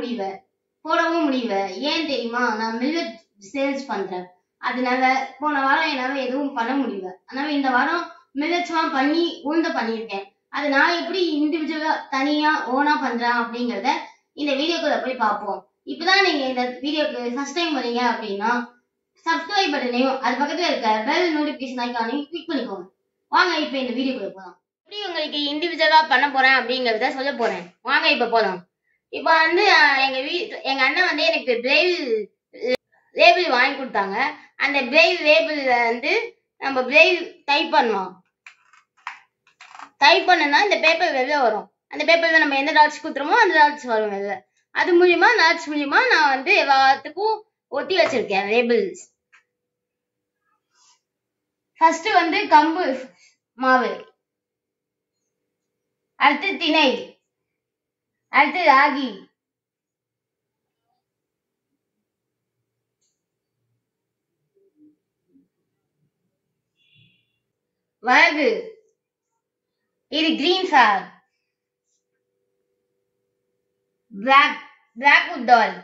முடியல போடவும் முடியல ஏன் தெரியுமா நான் மில்லட் சேல்ஸ் பண்றேன் அதனால போன வாரம் என்னால எதுவும் பண்ண முடியல அதனால இந்த வாரம் மில்லட்ஸ்லாம் பண்ணி உளுந்த பண்ணியிருக்கேன் அது நான் எப்படி இண்டிவிஜுவலா தனியா ஓனா பண்றேன் அப்படிங்கறத இந்த வீடியோக்குள்ள போய் பார்ப்போம் இப்பதான் நீங்க இந்த வீடியோக்கு ஃபர்ஸ்ட் டைம் வரீங்க அப்படின்னா சப்ஸ்கிரைப் பட்டனையும் அது பக்கத்துல இருக்க பெல் நோட்டிபிகேஷன் ஐக்கானையும் கிளிக் பண்ணிக்கோங்க வாங்க இப்ப இந்த வீடியோக்குள்ள போலாம் எப்படி உங்களுக்கு இண்டிவிஜுவலா பண்ண போறேன் அப்படிங்கறத சொல்ல போறேன் வாங்க இப்ப போலாம் இப்ப வந்து அஹ், எங்க வீட்டு எங்க அண்ணன் வந்து எனக்கு பிரெயில் லேபிள் வாங்கி கொடுத்தாங்க அந்த பிரெயில் லேபிள்ல வந்து நம்ம பிரெயில் டைப் பண்ணுவோம் டைப் பண்ணனா இந்த பேப்பர் வெளில வரும் அந்த பேப்பர்ல நம்ம எந்த டாட்ஸ் குத்துறோமோ அந்த டாட்ஸ் வரும் வெளில அது மூலியமா டாட்ஸ் மூலியமா நான் வந்து எல்லாத்துக்கும் ஒட்டி வச்சிருக்கேன் லேபிள்ஸ் ஃபர்ஸ்ட் வந்து கம்பு மாவு அடுத்து திணை அடுத்து ராகி வரகு இது கிரீன் சார் பிளாக் பிளாக் உட் டால்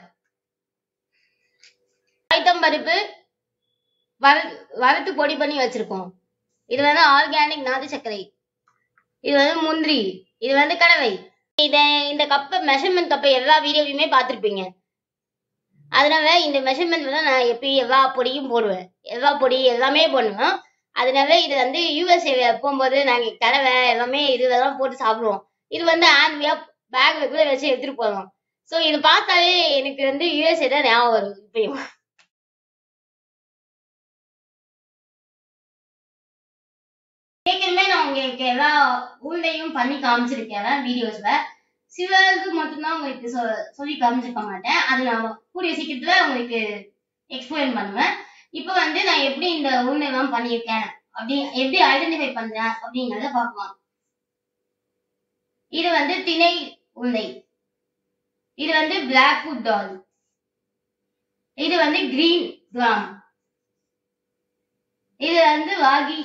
ஐட்டம் பருப்பு வறு வறுத்து பொடி பண்ணி வச்சிருக்கோம் இது வந்து ஆர்கானிக் நாட்டு சர்க்கரை இது வந்து முந்திரி இது வந்து கடவை இத இந்த கப்பை மெஷர்மெண்ட் கப்பை எல்லா வீடியோவையுமே பார்த்துருப்பீங்க அதனால இந்த மெஷர்மெண்ட் வந்து நான் எப்பயும் எல்லா பொடியும் போடுவேன் எல்லா பொடி எல்லாமே பண்ணுவேன் அதனால இது வந்து யூஎஸ்ஏ போகும்போது நாங்க கடவை எல்லாமே இதுலதான் போட்டு சாப்பிடுவோம் இது வந்து ஆன்வியா பேக்ல கூட வச்சு எடுத்துட்டு போறோம் ஸோ இது பார்த்தாலே எனக்கு வந்து யூஎஸ்ஏ தான் ஞாபகம் வரும் இப்பயும் ஏற்கனவே நான் உங்களுக்கு எல்லா ஊர்லையும் பண்ணி காமிச்சிருக்கேன் வீடியோஸ்ல சிலருக்கு மட்டும்தான் உங்களுக்கு சொ- சொல்லி காமிச்சிருக்க மாட்டேன் அது நான் கூடிய சீக்கிரத்துல உங்களுக்கு எக்ஸ்பிளைன் பண்ணுவேன் இப்போ வந்து நான் எப்படி இந்த உருண்டைலாம் பண்ணியிருக்கேன் அப்படி எப்படி ஐடென்டிஃபை பண்றேன் அப்படிங்கறத பார்க்கலாம் இது வந்து திணை உருண்டை இது வந்து பிளாக் ஃபுட் டால் இது வந்து கிரீன் கிராம் இது வந்து ராகி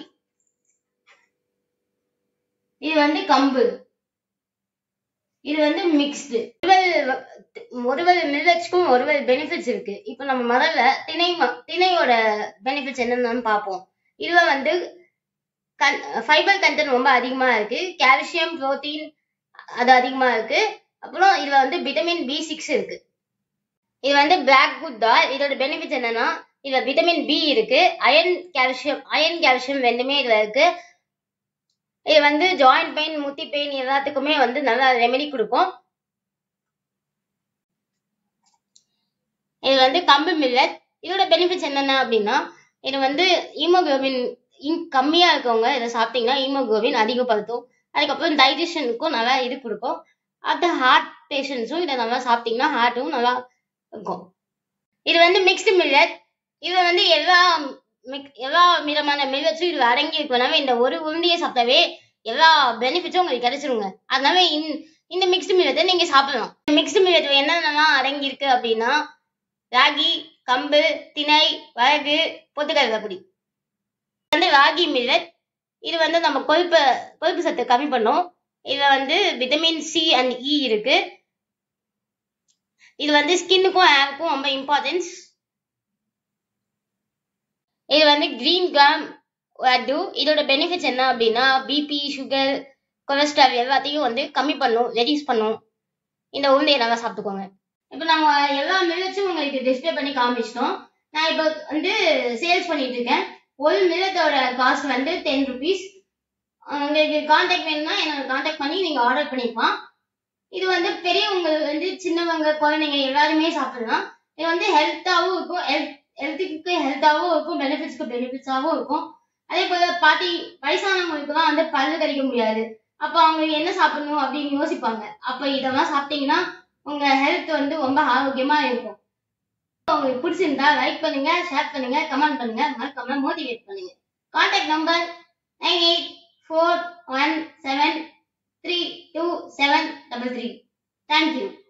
இது வந்து கம்பு இது வந்து மிக்ஸ்டு ஒருவர் மில்லட்ஸ்க்கும் ஒருவர் பெனிஃபிட்ஸ் இருக்கு இப்போ நம்ம முதல்ல திணை ம- திணையோட பெனிஃபிட்ஸ் என்னன்னு பார்ப்போம் இதுல வந்து ஃபைபர் கண்டென்ட் ரொம்ப அதிகமா இருக்கு கால்சியம் புரோட்டீன் அது அதிகமா இருக்கு அப்புறம் இதுல வந்து விட்டமின் பி சிக்ஸ் இருக்கு இது வந்து பிளாக் குட் தால் இதோட பெனிஃபிட்ஸ் என்னன்னா இதுல விட்டமின் பி இருக்கு அயன் கால்சியம் அயன் கால்சியம் ரெண்டுமே இதுல இருக்கு இது வந்து ஜாயிண்ட் பெயின் முட்டி பெயின் எல்லாத்துக்குமே வந்து நல்லா ரெமெடி கொடுக்கும் இது வந்து கம்பு மில்லட் இதோட பெனிஃபிட்ஸ் என்னென்ன அப்படின்னா இது வந்து ஹீமோகுளோபின் கம்மியா இருக்கவங்க இதை சாப்பிட்டீங்கன்னா ஹீமோகுளோபின் அதிகப்படுத்தும் அதுக்கப்புறம் டைஜஷனுக்கும் நல்லா இது கொடுக்கும் அடுத்த ஹார்ட் பேஷண்ட்ஸும் இதை நல்லா சாப்பிட்டீங்கன்னா ஹார்ட்டும் நல்லா இருக்கும் இது வந்து மிக்ஸ்டு மில்லட் இது வந்து எல்லா mix- எல்லா விதமான மில்லட்ஸும் இதுல அடங்கி இருக்கனால இந்த ஒரு உருண்டையை சாப்பிட்டாவே எல்லா பெனிஃபிட்ஸும் உங்களுக்கு கிடைச்சிருங்க அதனால இந்த இந்த மிக்ஸ்டு மில்லத்தை நீங்க சாப்பிடலாம் மிக்ஸ்டு மில்லட் என்னென்னலாம் அடங்கி இருக்கு அப்படின்னா ராகி கம்பு திணை வரகு பொட்டுக்கடலை பொடி இது வந்து ராகி மில்லட் இது வந்து நம்ம கொழுப்பு கொழுப்பு சத்தை கம்மி பண்ணும் இதுல வந்து விட்டமின் சி அண்ட் இ இருக்கு இது வந்து ஸ்கின்னுக்கும் ஹேருக்கும் ரொம்ப இம்பார்ட்டன்ஸ் இது வந்து கிரீன் கிராம் லட்டு இதோட பெனிஃபிட்ஸ் என்ன அப்படின்னா பிபி சுகர் கொலஸ்ட்ரால் எல்லாத்தையும் வந்து கம்மி பண்ணும் ரெடியூஸ் பண்ணும் இந்த உருண்டையை நல்லா சாப்பிட்டுக்கோங்க இப்போ நம்ம எல்லா மில்லட்ஸும் உங்களுக்கு டிஸ்ப்ளே பண்ணி காமிச்சிட்டோம் நான் இப்போ வந்து சேல்ஸ் பண்ணிட்டு இருக்கேன் ஒரு மில்லத்தோட காஸ்ட் வந்து டென் ருபீஸ் உங்களுக்கு காண்டாக்ட் வேணும்னா என்னோட காண்டாக்ட் பண்ணி நீங்க ஆர்டர் பண்ணிக்கலாம் இது வந்து பெரியவங்க வந்து சின்னவங்க குழந்தைங்க எல்லாருமே சாப்பிடலாம் இது வந்து ஹெல்த்தாகவும் இருக்கும் ஹெல்த் ஹெல்த்துக்கு ஹெல்த்தாகவும் இருக்கும் பெனிஃபிட்ஸ்க்கு பெனிஃபிட்ஸாகவும் இருக்கும் அதே போல பாட்டி வயசானவங்களுக்குலாம் வந்து பல்லு கடிக்க முடியாது அப்போ அவங்க என்ன சாப்பிடணும் அப்படின்னு யோசிப்பாங்க அப்போ இதெல்லாம் சாப்பிட்டீங்கன்னா உங்க ஹெல்த் வந்து ரொம்ப ஆரோக்கியமா இருக்கும் உங்களுக்கு பிடிச்சிருந்தா லைக் பண்ணுங்க ஷேர் பண்ணுங்க கமெண்ட் பண்ணுங்க மறக்காம மோட்டிவேட் பண்ணுங்க contact number nine eight four one seven three two seven double three thank you